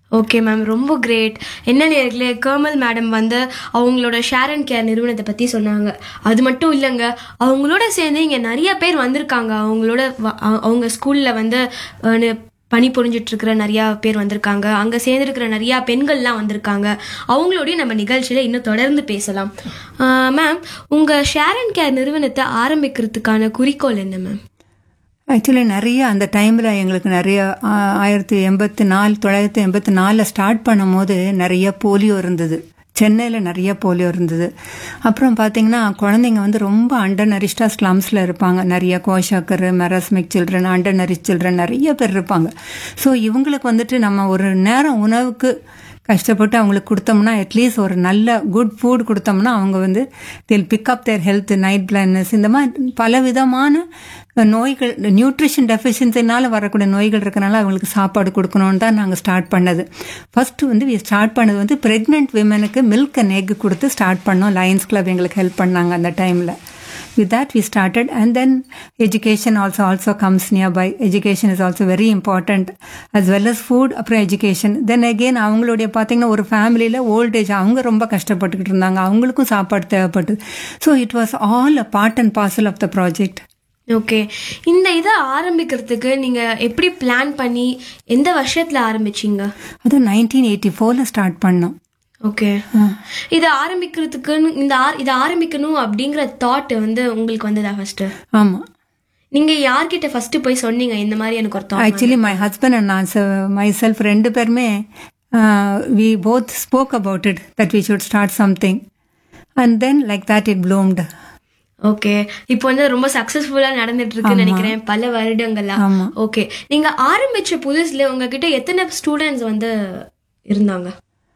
Okay ma'am ரொம்ப great என்ன நேர்களே கேர்மல் மேடம் வந்து அவங்களோட ஷேர் அண்ட் கேர் நிறுவனத்தை பற்றி சொன்னாங்க அது மட்டும் இல்லைங்க அவங்களோட சேர்ந்து இங்கே நிறைய பேர் வந்திருக்காங்க அவங்களோட வ- அ- அவங்க ஸ்கூலில் வந்து அஹ், நி- பணி புரிஞ்சிட்டு இருக்கிற நிறையா பேர் வந்திருக்காங்க அங்கே சேர்ந்துருக்கிற நிறையா பெண்கள்லாம் வந்திருக்காங்க அவங்களோடய நம்ம நிகழ்ச்சியில் இன்னும் தொடர்ந்து பேசலாம் மேம் உங்கள் ஷேர் அண்ட் கேர் நிறுவனத்தை ஆரம்பிக்கிறதுக்கான குறிக்கோள் என்ன மேம் ஆக்சுவலி நிறைய அந்த டைமில் எங்களுக்கு நிறைய ஆ, ஆயிரத்தி எண்பத்தி நாலு தொள்ளாயிரத்தி எண்பத்தி நாலில் ஸ்டார்ட் பண்ணும்போது நிறைய போலியோ இருந்தது சென்னையில் நிறைய போலியோ இருந்தது அப்புறம் பார்த்தீங்கன்னா குழந்தைங்க வந்து ரொம்ப அண்டர் நரிஷ்டாக ஸ்லம்ஸில் இருப்பாங்க நிறைய kwashiorkor marasmic children under nourish children நிறைய பேர் இருப்பாங்க ஸோ இவங்களுக்கு வந்துட்டு நம்ம ஒரு நேரம் உணவுக்கு கஷ்டப்பட்டு அவங்களுக்கு கொடுத்தோம்னா அட்லீஸ்ட் ஒரு நல்ல குட் ஃபுட் கொடுத்தோம்னா அவங்க வந்து they'll pick up their health night blindness இந்த மாதிரி பல விதமான நோய்கள் நியூட்ரிஷன் டெஃபிஷியன்சினால வரக்கூடிய நோய்கள் இருக்கனால அவங்களுக்கு சாப்பாடு கொடுக்கணும்னு தான் நாங்கள் ஸ்டார்ட் பண்ணது ஃபர்ஸ்ட் வந்து ஸ்டார்ட் பண்ணது வந்து பிரெக்னென்ட் விமனுக்கு மில்க் அண்ட் எக் கொடுத்து ஸ்டார்ட் பண்ணோம் லயன்ஸ் கிளப் எங்களுக்கு ஹெல்ப் பண்ணாங்க அந்த டைமில் with that we started and then education also also comes nearby education is also very important as well as food அப்புறம் education then again அவங்களுடைய பார்த்தீங்கன்னா ஒரு ஃபேமிலியில் ஓல்ட் ஏஜ் அவங்க ரொம்ப கஷ்டப்பட்டுக்கிட்டு இருந்தாங்க அவங்களுக்கும் சாப்பாடு தேவைப்பட்டது so it was all a part and parcel of the project okay இந்த இதை ஆரம்பிக்கிறதுக்கு நீங்கள் எப்படி பிளான் பண்ணி எந்த வருஷத்தில் ஆரம்பிச்சீங்க அதுவும் நைன்டீன் எயிட்டி ஃபோரில் ஸ்டார்ட் பண்ணோம் ஓகே இதை ஆரம்பிக்கிறதுக்கு இந்த ஆர் இதை ஆரம்பிக்கணும் அப்படிங்கிற தாட் வந்து உங்களுக்கு வந்ததா ஃபர்ஸ்ட் ஆமாம் நீங்க யார்கிட்ட ஃபர்ஸ்ட் போய் சொன்னீங்க இந்த மாதிரி எனக்கு ஒரு thought actually my husband and நான் மை செல்ஃப் ரெண்டு பேருமே we both spoke about it that we should start something and then like that it bloomed okay இப்போ வந்து ரொம்ப சக்சஸ்ஃபுல்லா நடந்துட்டு இருக்குன்னு நினைக்கிறேன் பல வருடங்களா ஆமா. ஓகே நீங்க ஆரம்பிச்ச புதுசுல உங்ககிட்ட எத்தனை ஸ்டூடெண்ட்ஸ் வந்து இருந்தாங்க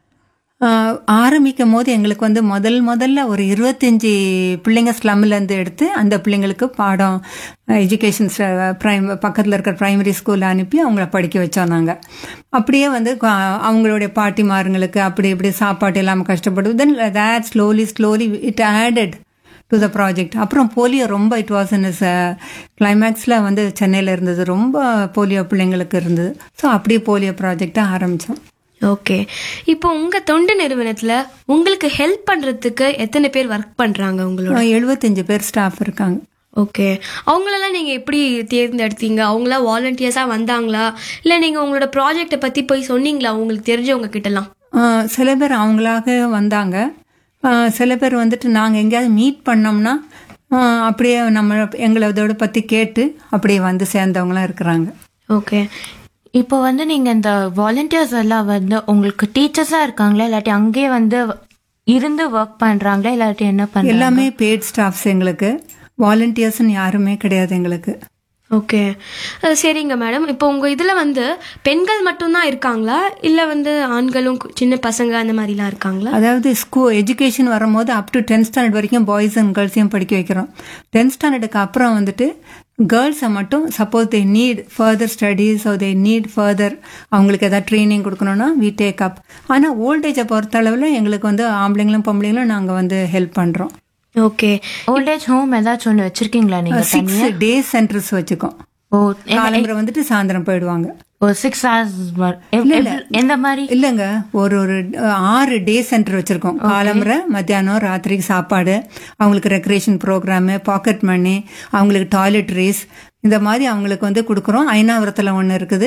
ஆஹ் ஆரம்பிக்கும் போது எங்களுக்கு வந்து முதல் முதல்ல ஒரு இருபத்தஞ்சி பிள்ளைங்க ஸ்லம்லேருந்து எடுத்து அந்த பிள்ளைங்களுக்கு பாடம் எஜுகேஷன் ப்ரைம் பக்கத்தில் இருக்கிற ப்ரைமரி ஸ்கூலில் அனுப்பி அவங்கள படிக்க வச்சோம் நாங்கள் அப்படியே வந்து கா- அவங்களுடைய பாட்டிமாருங்களுக்கு அப்படி இப்படி சாப்பாடு இல்லாமல் கஷ்டப்பட்டு then that slowly slowly it added to the project அப்புறம் போலியோ ரொம்ப இட் வாஸ் இன் இஸ் கிளைமேக்ஸில் வந்து சென்னையில் இருந்தது ரொம்ப போலியோ பிள்ளைங்களுக்கு இருந்தது ஸோ அப்படியே போலியோ ப்ராஜெக்டை ஆரம்பித்தோம் ஓகே இப்போ உங்க தொண்டு நிறுவனத்துல உங்களுக்கு ஹெல்ப் பண்றதுக்கு எத்தனை பேர் ஒர்க் பண்றாங்க உங்களோட எழுபத்தஞ்சு பேர் ஸ்டாஃப் இருக்காங்க ஓகே அவங்களெல்லாம் நீங்க எப்படி தேர்ந்தெடுத்தீங்க அவங்களா வாலண்டியர்ஸா வந்தாங்களா இல்ல நீங்க உங்களோட ப்ராஜெக்ட்டை பத்தி போய் சொன்னீங்களா உங்களுக்கு தெரிஞ்சவங்க கிட்டலாம் ஆஹ் சில பேர் அவங்களாக வந்தாங்க ஆஹ் சில பேர் வந்துட்டு நாங்கள் எங்கேயாவது மீட் பண்ணோம்னா ஆஹ் அப்படியே நம்ம எங்களை இதோட பற்றி கேட்டு அப்படியே வந்து சேர்ந்தவங்களாம் இருக்கிறாங்க ஓகே இப்போ வந்து நீங்க இந்த வாலண்டியர்ஸ் எல்லாம் வந்து உங்களுக்கு டீச்சர்ஸா இருக்காங்களா இல்லாட்டி அங்கேயே வந்து இருந்து ஒர்க் பண்றாங்களா இல்லாட்டி என்ன பண்றாங்க எல்லாமே பெய்ட் ஸ்டாஃப்ஸ் எங்களுக்கு வாலண்டியர்ஸ்னு யாருமே கிடையாது எங்களுக்கு ஓகே அஹ் சரிங்க மேடம் இப்போ உங்க இதுல வந்து பெண்கள் மட்டும்தான் இருக்காங்களா இல்ல வந்து ஆண்களும் கு- சின்ன பசங்க அந்த மாதிரிலாம் இருக்காங்களா அதாவது ஸ்கூல் எஜுகேஷன் வரும்போது அப் டு டென்த் ஸ்டாண்டர்ட் வரைக்கும் பாய்ஸ் அண்ட் கேர்ள்ஸையும் படிக்க வைக்கிறோம் டென்த் ஸ்டாண்டர்டுக்கு அப்புறம் வந்துட்டு கேர்ள்ஸை மட்டும் suppose they need further studies they need further அவங்களுக்கு ஏதாவது ட்ரைனிங் கொடுக்கணும்னா வி டேக் அப் ஆனால் ஓல்டேஜை பொறுத்த அளவில் எங்களுக்கு வந்து ஆம்பளைங்களும் பொம்பளைங்களும் நாங்கள் வந்து ஹெல்ப் பண்ணுறோம் ஓகே ஓல்டேஜ் ஹோம் ஏதாச்சும் ஒன்று வச்சிருக்கீங்களா நீங்க சிக்ஸ் டே சென்டர்ஸ் வச்சுக்கோம் ஓ காலம்பரை வந்துட்டு சாயந்தரம் போயிடுவாங்க ஓ சிக்ஸ் ஹவர்ஸ் எந்த மாதிரி இல்லைங்க ஒரு ஒரு அஹ், ஆறு டே சென்டர் வச்சிருக்கோம் காலம்பரை மத்தியானம் ராத்திரிக்கு சாப்பாடு அவங்களுக்கு ரெக்ரேஷன் ப்ரோக்ராமு பாக்கெட் மணி அவங்களுக்கு டாய்லெட்ரிஸ் இந்த மாதிரி அவங்களுக்கு வந்து கொடுக்குறோம் ஐநாவரத்தில் ஒன்று இருக்குது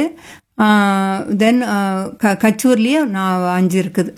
தென் கச்சூர்லேயே நான் அஞ்சு இருக்குது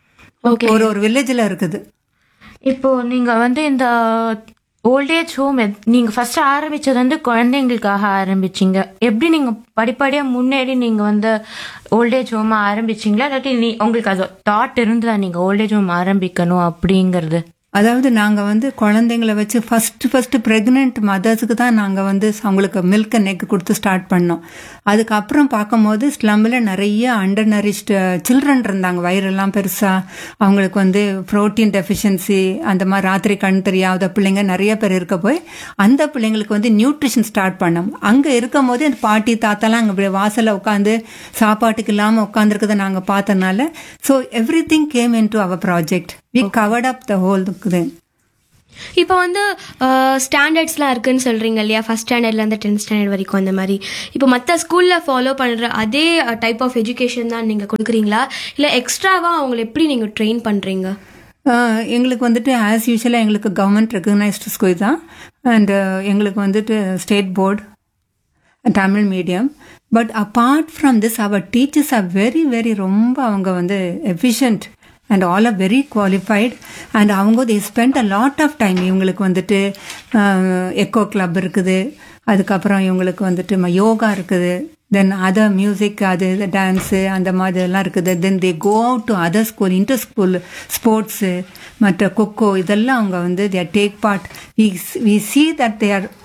ஒரு ஒரு வில்லேஜில் இருக்குது இப்போ நீங்க வந்து இந்த ஓல்டேஜ் ஹோம் நீங்க ஃபர்ஸ்ட் ஆரம்பிச்சது வந்து குழந்தைங்களுக்காக ஆரம்பிச்சீங்க எப்படி நீங்க படிப்படியா முன்னேறி நீங்க வந்து ஓல்டேஜ் ஹோம் ஆரம்பிச்சீங்களா இல்லாட்டி நீ உங்களுக்கு அது தாட் இருந்ததா நீங்க ஓல்டேஜ் ஹோம் ஆரம்பிக்கணும் அப்படிங்கறது அதாவது நாங்கள் வந்து குழந்தைங்கள வச்சு ஃபர்ஸ்ட் ஃபர்ஸ்ட் ப்ரெக்னென்ட் மதர்ஸுக்கு தான் நாங்கள் வந்து அவங்களுக்கு மில்க் நெக் கொடுத்து ஸ்டார்ட் பண்ணோம் அதுக்கப்புறம் பார்க்கும்போது ஸ்லம்மில் நிறைய அண்டர் நரிஷ்டு சில்ட்ரன் இருந்தாங்க வயிறெல்லாம் பெருசாக அவங்களுக்கு வந்து ப்ரோட்டீன் டெஃபிஷியன்சி அந்த மாதிரி ராத்திரி கண் தெரியாத பிள்ளைங்க நிறைய பேர் இருக்க போய் அந்த பிள்ளைங்களுக்கு வந்து நியூட்ரிஷன் ஸ்டார்ட் பண்ணோம் அங்கே இருக்கும் போது அந்த பாட்டி தாத்தாலாம் அங்கே இப்படி வாசலில் உட்காந்து சாப்பாட்டுக்கு இல்லாமல் உட்காந்துருக்கதை நாங்கள் பார்த்தனால so everything came in to our project we covered up the whole thing இப்போ வந்து ஸ்டாண்டர்ட்ஸ்லாம் இருக்குன்னு சொல்கிறீங்க இல்லையா ஃபஸ்ட் ஸ்டாண்டர்ட்லேருந்து டென்த் ஸ்டாண்டர்ட் வரைக்கும் அந்த மாதிரி இப்போ மற்ற ஸ்கூலில் ஃபாலோ பண்ணுற அதே டைப் ஆஃப் எஜுகேஷன் தான் நீங்கள் கொடுக்குறீங்களா இல்லை எக்ஸ்ட்ராவாக அவங்கள எப்படி நீங்கள் ட்ரெயின் பண்ணுறீங்க ஆஹ் எங்களுக்கு வந்துட்டு ஆஸ் யூஷுவலாக எங்களுக்கு கவர்மெண்ட் ரெக்கக்னைஸ்டு ஸ்கூல் தான் அண்ட் எங்களுக்கு வந்துட்டு state board Tamil medium but apart from this our teachers are very very ரொம்ப அவங்க வந்து efficient and all are very qualified and அவங்க they spend a lot of time இவங்களுக்கு வந்துட்டு எக்கோ கிளப் இருக்குது அதுக்கப்புறம் இவங்களுக்கு வந்துட்டு ம- யோகா இருக்குது தென் அதர் மியூசிக் அது டான்ஸு அந்த மாதிரி எல்லாம் இருக்குது then they go out to other school inter school sports மற்ற கொக்கோ இதெல்லாம் அவங்க வந்து their take part we we see that they are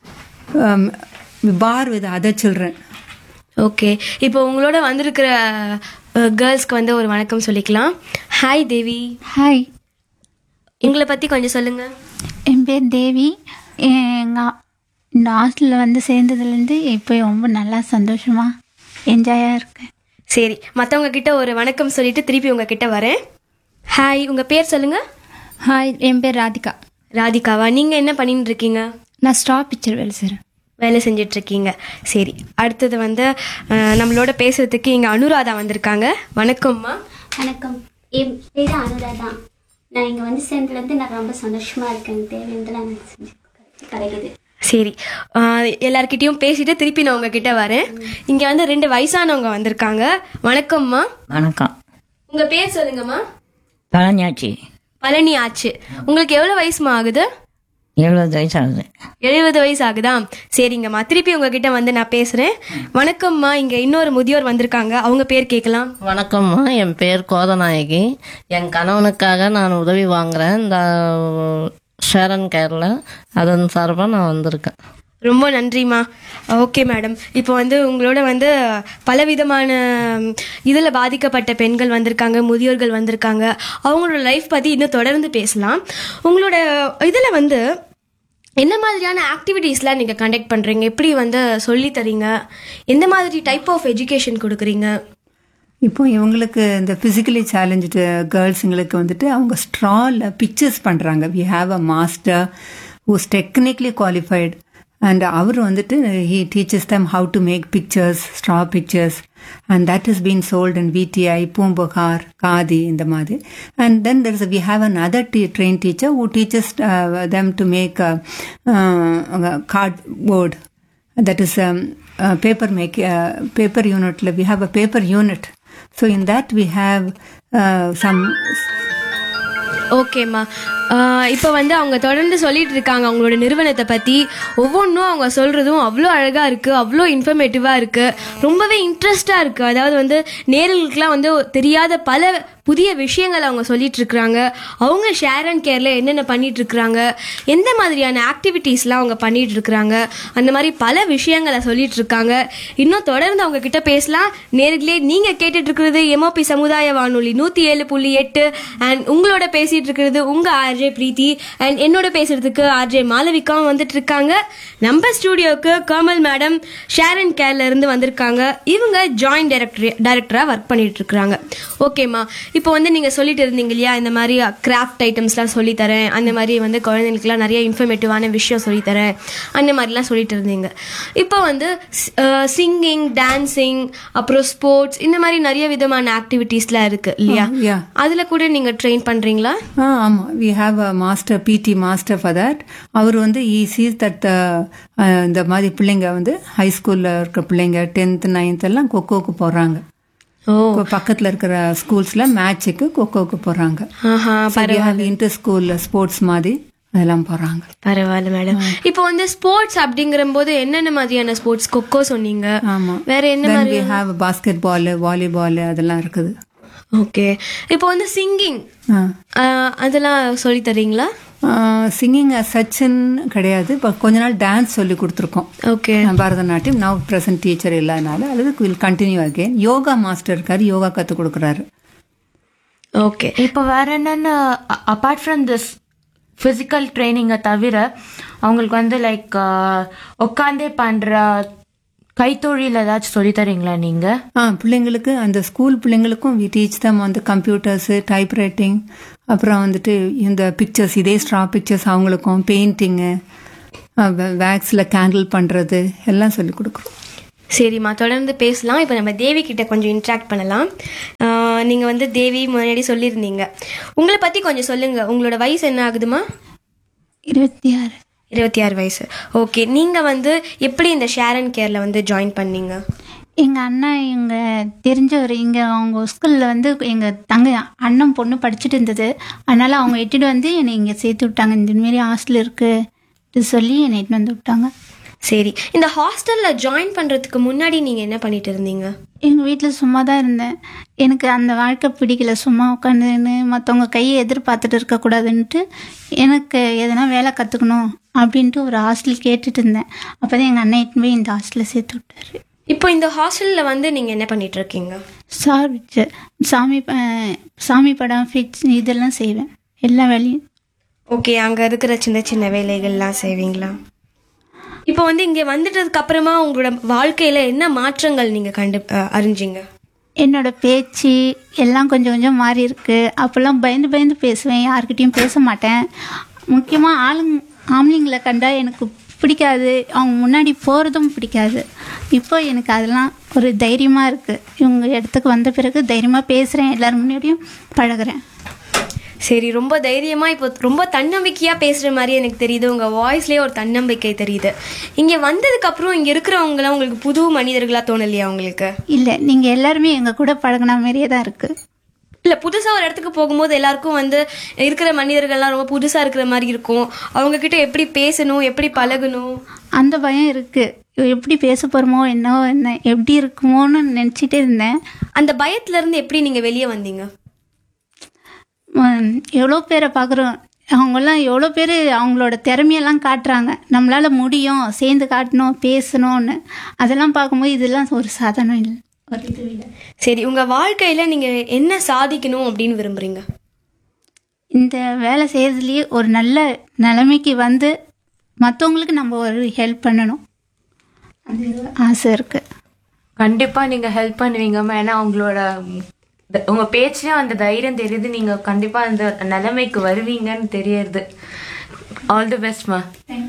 par with other children okay இப்போ உங்களோட வந்திருக்கிற கேர்ள்ஸ்க்கு வந்து ஒரு வணக்கம் சொல்லிக்கலாம் ஹாய் தேவி ஹாய் உங்களை பற்றி கொஞ்சம் சொல்லுங்கள் என் பேர் தேவி எங்கள் இந்த ஹாஸ்டலில் வந்து சேர்ந்ததுலேருந்து இப்போ ரொம்ப நல்லா சந்தோஷமாக என்ஜாயாக இருக்கேன் சரி மற்றவங்க கிட்ட ஒரு வணக்கம் சொல்லிட்டு திருப்பி உங்ககிட்ட வரேன் ஹாய் உங்கள் பேர் சொல்லுங்கள் ஹாய் என் பேர் ராதிகா ராதிகாவா நீங்கள் என்ன பண்ணிட்டு இருக்கீங்க நான் ஸ்டா பிக்சர் வேலை செய்கிறேன் வேலை செஞ்சுட்டு இருக்கீங்க சரி அடுத்தது வந்து அஹ், நம்மளோட பேசுறதுக்கு இங்கே அனுராதா வந்திருக்காங்க வணக்கம்மா வணக்கம் என் பேர் அனுராதா நான் இங்கே வந்து சேர்ந்ததுலேருந்து நான் ரொம்ப சந்தோஷமாக இருக்கேன் எனக்கு தேவையானதெல்லாம் எனக்கு செஞ்சு கிடை- கிடைக்குது சரி அஹ், எல்லார்கிட்டயும் பேசிட்டு திருப்பி நான் உங்ககிட்ட வரேன் இங்கே வந்து ரெண்டு வயசானவங்க வந்திருக்காங்க வணக்கம்மா வணக்கம் உங்கள் பேர் சொல்லுங்கம்மா பழனியாச்சி பழனி ஆச்சு உங்களுக்கு எவ்வளோ வயசுமா ஆகுது எழுபது வயசு ஆகுது எழுபது வயசு ஆகுதா சரிங்கம்மா திருப்பி உங்ககிட்ட வந்து நான் பேசுறேன் வணக்கம்மா இங்க இன்னொரு முதியோர் வந்திருக்காங்க அவங்க பேர் கேட்கலாம் வணக்கம்மா என் பேர் கோதநாயகி என் கணவனுக்காக நான் உதவி வாங்குறேன் இந்த ஷேரன் கேரில் அதன் சார்பாக நான் வந்திருக்கேன் ரொம்ப நன்றிம்மா ஓகே மேடம் இப்போ வந்து உங்களோட வந்து பலவிதமான இதில் பாதிக்கப்பட்ட பெண்கள் வந்திருக்காங்க முதியோர்கள் வந்திருக்காங்க அவங்களோட லைஃப் பற்றி இன்னும் தொடர்ந்து பேசலாம் உங்களோட இதில் வந்து என்ன மாதிரியான ஆக்டிவிட்டீஸ்லாம் நீங்கள் கண்டக்ட் பண்ணுறீங்க எப்படி வந்து சொல்லித் தரீங்க எந்த மாதிரி டைப் ஆஃப் எஜுகேஷன் கொடுக்குறீங்க இப்போ இவங்களுக்கு இந்த ஃபிசிக்கலி சேலஞ்சு கேர்ள்ஸுங்களுக்கு வந்துட்டு அவங்க ஸ்ட்ராவில் பிக்சர்ஸ் பண்ணுறாங்க we have a master who's technically qualified and our வந்துட்டு he teaches them how to make pictures straw pictures and that is been sold and VTI Poompuhar Khadi இந்த மாதிரி and then there is we have another T train teacher who teaches them to make cardboard that is um, uh, paper make uh, paper unit we have a paper unit so in that we have uh, some ஓகேம்மா ஆஹ் இப்போ வந்து அவங்க தொடர்ந்து சொல்லிட்டு இருக்காங்க அவங்களோட நிறுவனத்தை பற்றி ஒவ்வொன்றும் அவங்க சொல்கிறதும் அவ்வளோ அழகாக இருக்குது அவ்வளோ இன்ஃபர்மேட்டிவாக இருக்குது ரொம்பவே இன்ட்ரெஸ்டாக இருக்குது அதாவது வந்து நேர்களுக்கெலாம் வந்து தெரியாத பல புதிய விஷயங்கள் அவங்க சொல்லிட்டு இருக்கிறாங்க அவங்க ஷேர் அண்ட் கேரில் என்னென்ன பண்ணிட்டு இருக்கிறாங்க எந்த மாதிரியான ஆக்டிவிட்டீஸ்லாம் அவங்க பண்ணிட்டு இருக்கிறாங்க அந்த மாதிரி பல விஷயங்களை சொல்லிட்டு இருக்காங்க இன்னும் தொடர்ந்து அவங்க கிட்ட பேசலாம் நேர்களே நீங்க கேட்டுட்டு இருக்கிறது எம்ஓபி சமுதாய வானொலி நூத்தி ஏழு புள்ளி எட்டு அண்ட் உங்களோட பேசிட்டு இருக்கிறது உங்க ஆர்ஜே பிரீத்தி அண்ட் என்னோட பேசுறதுக்கு ஆர்ஜே மாளவிகாவும் வந்துட்டு இருக்காங்க நம்ம ஸ்டூடியோக்கு கர்மல் மேடம் ஷேரன் கேர்ல இருந்து வந்திருக்காங்க இவங்க ஜாயிண்ட் டைரக்டர் டைரக்டரா ஒர்க் பண்ணிட்டு இருக்காங்க ஓகேம்மா இப்போ வந்து நீங்க சொல்லிட்டு இருந்தீங்க இல்லையா இந்த மாதிரி கிராஃப்ட் ஐட்டம்ஸ்லாம் சொல்லி தரேன் அந்த மாதிரி வந்து குழந்தைங்களுக்குலாம் நிறைய இன்ஃபர்மேட்டிவான விஷயம் சொல்லி தரேன் அந்த மாதிரிலாம் சொல்லிட்டு இருந்தீங்க இப்போ வந்து சிங்கிங் டான்சிங் அப்புறம் ஸ்போர்ட்ஸ் இந்த மாதிரி நிறைய விதமான ஆக்டிவிட்டீஸ்லாம் இருக்கு இல்லையா yeah. அதுல கூட நீங்க ட்ரெயின் பண்றீங்களா ஆ ஆமாம் we have a master PT master for that our வந்து ஈ சீஸ் தட் இந்த மாதிரி பிள்ளைங்க வந்து ஹை ஸ்கூலில் இருக்க பிள்ளைங்க டென்த் நைன்த் எல்லாம் கொக்கோக்கு போகிறாங்க ஓ பக்கத்தில் இருக்கிற ஸ்கூல்ஸில் மேட்சுக்கு கொக்கோக்கு போகிறாங்க ஆஹா இன்டர் ஸ்கூல் ஸ்போர்ட்ஸ் மாதிரி அதெல்லாம் போகிறாங்க பரவாயில்ல மேடம் இப்போ வந்து ஸ்போர்ட்ஸ் அப்படிங்கிற போது என்னென்ன மாதிரியான ஸ்போர்ட்ஸ் கொக்கோ சொன்னீங்க ஆமாம் வேற என்ன தென் மாதிரி we have basketball volleyball அதெல்லாம் இருக்குது ஓகே இப்போ வந்து சிங்கிங் ஆ அதெல்லாம் சொல்லி தரீங்களா சிங்கிங் சச்சின் கிடையாது இப்போ கொஞ்ச நாள் டான்ஸ் சொல்லி கொடுத்துருக்கோம் okay Bharatanatyam now present teacher இல்லாதனால அது will continue again yoga master இருக்காரு யோகா கற்றுக் கொடுக்குறாரு ஓகே இப்போ வேற என்னென்ன அப்பார்ட் ஃப்ரம் திஸ் ஃபிசிக்கல் ட்ரைனிங்கை தவிர அவங்களுக்கு வந்து லைக் உட்காந்தே பண்ணுற கைத்தொழில் ஏதாச்சும் சொல்லித் தரீங்களா நீங்க ஆ பிள்ளைங்களுக்கு அந்த ஸ்கூல் பிள்ளைங்களுக்கும் வி டீச் தம் வந்து கம்ப்யூட்டர்ஸு டைப் ரைட்டிங் அப்புறம் வந்துட்டு இந்த பிக்சர்ஸ் இதே ஸ்ட்ரா பிக்சர்ஸ் அவங்களுக்கும் பெயிண்டிங்கு வேக்ஸில் கேண்டில் பண்ணுறது எல்லாம் சொல்லி கொடுக்குறோம் சரிம்மா தொடர்ந்து பேசலாம் இப்போ நம்ம தேவி கிட்ட கொஞ்சம் இன்ட்ராக்ட் பண்ணலாம் ஆஹ் நீங்க வந்து தேவி முன்னாடி சொல்லியிருந்தீங்க உங்களை பத்தி கொஞ்சம் சொல்லுங்க உங்களோட வயசு என்ன ஆகுதுமா இருபத்தி ஆறு இருபத்தி ஆறு வயசு ஓகே நீங்க வந்து எப்படி இந்த ஷேர் அண்ட் கேர்ல வந்து ஜாயின் பண்ணீங்க எங்கள் அண்ணா எங்கள் தெரிஞ்சவர் இங்கே அவங்க ஸ்கூலில் வந்து எங்கள் தங்க அண்ணன் பொண்ணு படிச்சுட்டு இருந்தது அதனால் அவங்க எட்டுட்டு வந்து என்னை இங்கே சேர்த்து விட்டாங்க இந்த மாரி ஹாஸ்டல் இருக்குது சொல்லி என்னை எட்டுன்னு வந்து விட்டாங்க சரி இந்த ஹாஸ்டல்ல ஜாயின் பண்றதுக்கு முன்னாடி நீங்க என்ன பண்ணிட்டு இருந்தீங்க எங்கள் வீட்டில் சும்மா தான் இருந்தேன் எனக்கு அந்த வாழ்க்கை பிடிக்கல சும்மா உட்காந்துன்னு மற்றவங்க கையை எதிர்பார்த்துட்டு இருக்கக்கூடாதுன்ட்டு எனக்கு எதனா வேலை கற்றுக்கணும் அப்படின்ட்டு ஒரு ஹாஸ்டல் கேட்டுட்டு இருந்தேன் அப்போ தான் எங்கள் அண்ணன் இட்டுன்னு போய் இந்த ஹாஸ்டலில் சேர்த்து விட்டாரு இப்போ இந்த ஹாஸ்டல்ல வந்து நீங்க என்ன பண்ணிட்டு இருக்கீங்க சார் வச்சு சாமி ப- சாமி படம் ஃபிக்ஸ் இதெல்லாம் செய்வேன் எல்லா வேலையும் ஓகே அங்க இருக்கிற சின்ன சின்ன வேலைகள்லாம் செய்வீங்களா இப்போ வந்து இங்க வந்துட்டதுக்கு அப்புறமா உங்களோட வாழ்க்கையில என்ன மாற்றங்கள் நீங்க கண்டு அஹ், அறிஞ்சீங்க என்னோட பேச்சு எல்லாம் கொஞ்சம் கொஞ்சம் மாறி இருக்கு அப்போல்லாம் பயந்து பயந்து பேசுவேன் யார்கிட்டயும் பேச மாட்டேன் முக்கியமாக ஆளுங்க ஆம்பளைங்களை கண்டா எனக்கு பிடிக்காது அவங்க முன்னாடி போகிறதும் பிடிக்காது இப்போ எனக்கு அதெல்லாம் ஒரு தைரியமாக இருக்குது இவங்க இடத்துக்கு வந்த பிறகு தைரியமாக பேசுகிறேன் எல்லார் முன்னாடியும் பழகுறேன் சரி ரொம்ப தைரியமா இப்போ ரொம்ப தன்னம்பிக்கையா பேசுற மாதிரி எனக்கு தெரியுது உங்க வாய்ஸ்லயே ஒரு தன்னம்பிக்கை தெரியுது இங்க வந்ததுக்கு அப்புறம் இங்க இருக்கிறவங்கலாம் உங்களுக்கு புது மனிதர்களா தோணலையா உங்களுக்கு இல்லை நீங்கள் எல்லாருமே எங்கள் கூட பழகுன மாதிரியே தான் இருக்குது இல்ல புதுசா ஒரு இடத்துக்கு போகும்போது எல்லாருக்கும் வந்து இருக்கிற மனிதர்கள்லாம் ரொம்ப புதுசா இருக்கிற மாதிரி இருக்கும் அவங்க கிட்ட எப்படி பேசணும் எப்படி பழகணும் அந்த பயம் இருக்குது எப்படி பேச போகிறோமோ என்னவோ என்ன எப்படி இருக்குமோன்னு நினச்சிட்டே இருந்தேன் அந்த பயத்துல இருந்து எப்படி நீங்க வெளியே வந்தீங்க உம், எவ்வளோ பேரை பார்க்குறோம் அவங்கெல்லாம் எவ்வளோ பேர் அவங்களோட திறமையெல்லாம் காட்டுறாங்க நம்மளால் முடியும் சேர்ந்து காட்டணும் பேசணும்னு அதெல்லாம் பார்க்கும்போது இதெல்லாம் ஒரு சாதனம் இல்லை ஒரு இது இல்லை சரி உங்க வாழ்க்கையில நீங்க என்ன சாதிக்கணும் அப்படின்னு விரும்புறீங்க இந்த வேலை செய்கிறதுலேயே ஒரு நல்ல நிலைமைக்கு வந்து மற்றவங்களுக்கு நம்ம ஒரு ஹெல்ப் பண்ணணும் அந்த இது ஆசை இருக்குது கண்டிப்பா நீங்க ஹெல்ப் பண்ணுவீங்கம்மா ஏன்னா உங்களோட த- உங்க பேச்சுலயும் அந்த தைரியம் தெரியுது நீங்க கண்டிப்பா அந்த நிலைமைக்கு வருவீங்கன்னு தெரியுது ஆல் தி பெஸ்ட்மா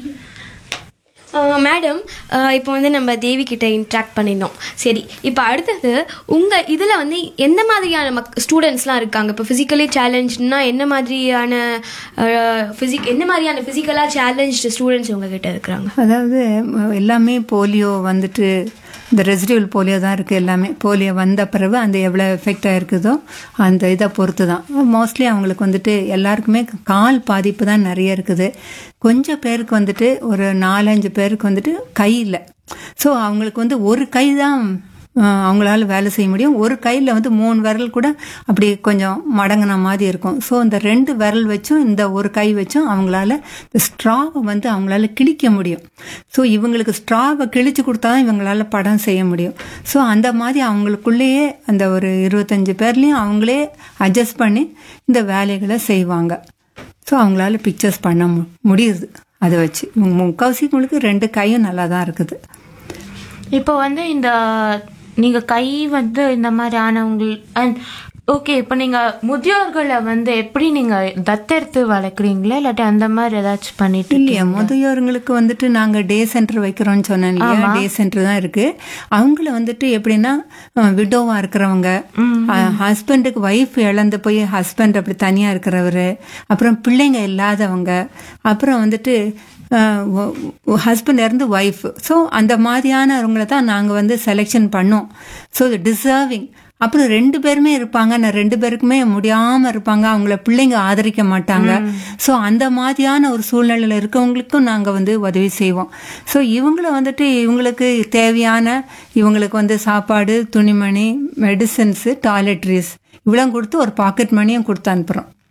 மேடம் இப்போ வந்து நம்ம தேவி கிட்ட இன்ட்ராக்ட் பண்ணியிருந்தோம் சரி இப்போ அடுத்தது உங்க இதுல வந்து எந்த மாதிரியான மக் ஸ்டூடெண்ட்ஸ்லாம் இருக்காங்க இப்போ ஃபிசிக்கலி சேலஞ்ச்னா என்ன மாதிரியான ஃபிசிக் என்ன மாதிரியான ஃபிசிக்கலாக சேலஞ்ச் ஸ்டூடெண்ட்ஸ் உங்ககிட்ட இருக்கிறாங்க அதாவது ம, எல்லாமே போலியோ வந்துட்டு இந்த ரெசிடியூல் போலியோ தான் இருக்குது எல்லாமே போலியோ வந்த பிறகு அந்த எவ்வளோ எஃபெக்ட் ஆயிருக்குதோ அந்த இதை பொறுத்து தான் மோஸ்ட்லி அவங்களுக்கு வந்துட்டு எல்லாருக்குமே கால் பாதிப்பு தான் நிறைய இருக்குது கொஞ்சம் பேருக்கு வந்துட்டு ஒரு நாலஞ்சு பேருக்கு வந்துட்டு கை இல்லை ஸோ அவங்களுக்கு வந்து ஒரு கை தான் ஆஹ் அவங்களால வேலை செய்ய முடியும் ஒரு கையில் வந்து மூணு விரல் கூட அப்படி கொஞ்சம் மடங்கின மாதிரி இருக்கும் ஸோ இந்த ரெண்டு விரல் வச்சும் இந்த ஒரு கை வச்சும் அவங்களால இந்த ஸ்ட்ராவை வந்து அவங்களால கிழிக்க முடியும் ஸோ இவங்களுக்கு ஸ்ட்ராவை கிழிச்சு கொடுத்தா தான் இவங்களால படம் செய்ய முடியும் ஸோ அந்த மாதிரி அவங்களுக்குள்ளேயே அந்த ஒரு இருபத்தஞ்சு பேர்லேயும் அவங்களே அட்ஜஸ்ட் பண்ணி இந்த வேலைகளை செய்வாங்க ஸோ அவங்களால பிக்சர்ஸ் பண்ண மு- முடியுது அதை வச்சு முக்கால்வாசிங்களுக்கு ரெண்டு கையும் நல்லா தான் இருக்குது இப்போ வந்து இந்த நீங்க கை வந்து இந்த மாதிரி ஆனவங்க அண்ட் ஓகே இப்போ நீங்க முதியோர்களை வந்து எப்படி நீங்க தத்தெடுத்து வளர்க்குறீங்களா இல்லாட்டி அந்த மாதிரி ஏதாச்சும் பண்ணிட்டு இல்லையா முதியோருங்களுக்கு வந்துட்டு நாங்க டே சென்டர் வைக்கிறோம்னு சொன்னேன் இல்லையா டே சென்டர் தான் இருக்கு அவங்கள வந்துட்டு எப்படின்னா விடோவா இருக்கிறவங்க ஹஸ்பண்டுக்கு ஒய்ஃப் இழந்து போய் ஹஸ்பண்ட் அப்படி தனியா இருக்கிறவரு அப்புறம் பிள்ளைங்க இல்லாதவங்க அப்புறம் வந்துட்டு ஹஸ்பண்ட் இருந்து ஒய்ஃப் ஸோ அந்த மாதிரியானவங்கள தான் நாங்கள் வந்து செலெக்ஷன் பண்ணோம் ஸோ டிசர்விங் அப்புறம் ரெண்டு பேருமே இருப்பாங்க நான் ரெண்டு பேருக்குமே முடியாம இருப்பாங்க அவங்கள பிள்ளைங்க ஆதரிக்க மாட்டாங்க ஸோ அந்த மாதிரியான ஒரு சூழ்நிலையில இருக்கவங்களுக்கும் நாங்கள் வந்து உதவி செய்வோம் ஸோ இவங்கள வந்துட்டு இவங்களுக்கு தேவையான இவங்களுக்கு வந்து சாப்பாடு துணிமணி மெடிசன்ஸு டாய்லெட்ரிஸ் இவ்வளோ கொடுத்து ஒரு பாக்கெட் மணியும் கொடுத்து அனுப்புகிறோம்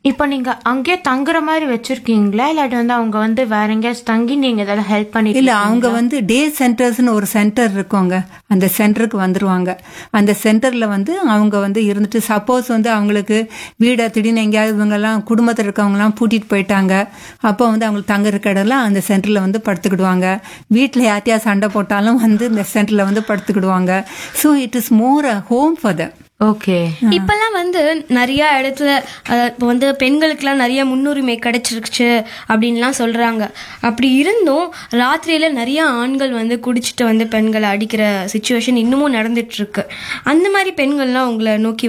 இப்போ நீங்க அங்கேயே தங்குற மாதிரி வச்சிருக்கீங்களா இல்லாட்டி வந்து அவங்க வந்து வேற எங்கேயாச்சும் தங்கி நீங்க இதெல்லாம் ஹெல்ப் பண்ணி இல்ல அவங்க வந்து டே சென்டர்ஸ்னு ஒரு சென்டர் இருக்குங்க அந்த சென்டருக்கு வந்துருவாங்க அந்த சென்டர்ல வந்து அவங்க வந்து இருந்துட்டு சப்போஸ் வந்து அவங்களுக்கு வீடை திடீர்னு எங்கேயாவது இவங்கெல்லாம் குடும்பத்தில் இருக்கவங்கலாம் பூட்டிட்டு போயிட்டாங்க அப்போ வந்து அவங்களுக்கு தங்குறதுக்கு இடம்லாம் அந்த சென்டர்ல வந்து படுத்துக்கிடுவாங்க வீட்டில் யார்ட்டையா சண்டை போட்டாலும் வந்து இந்த சென்டர்ல வந்து படுத்துக்கிடுவாங்க so it is more a home for the okay இப்பெல்லாம் வந்து நிறைய இடத்துல அஹ், இப்போ வந்து பெண்களுக்கெல்லாம் நிறைய முன்னுரிமை கிடைச்சிருச்சு அப்படின்லாம் சொல்றாங்க அப்படி இருந்தும் ராத்திரியில நிறைய ஆண்கள் வந்து குடிச்சிட்டு வந்து பெண்களை அடிக்கிற சுச்சுவேஷன் இன்னமும் நடந்துட்டு இருக்கு அந்த மாதிரி பெண்கள்லாம் உங்களை நோக்கி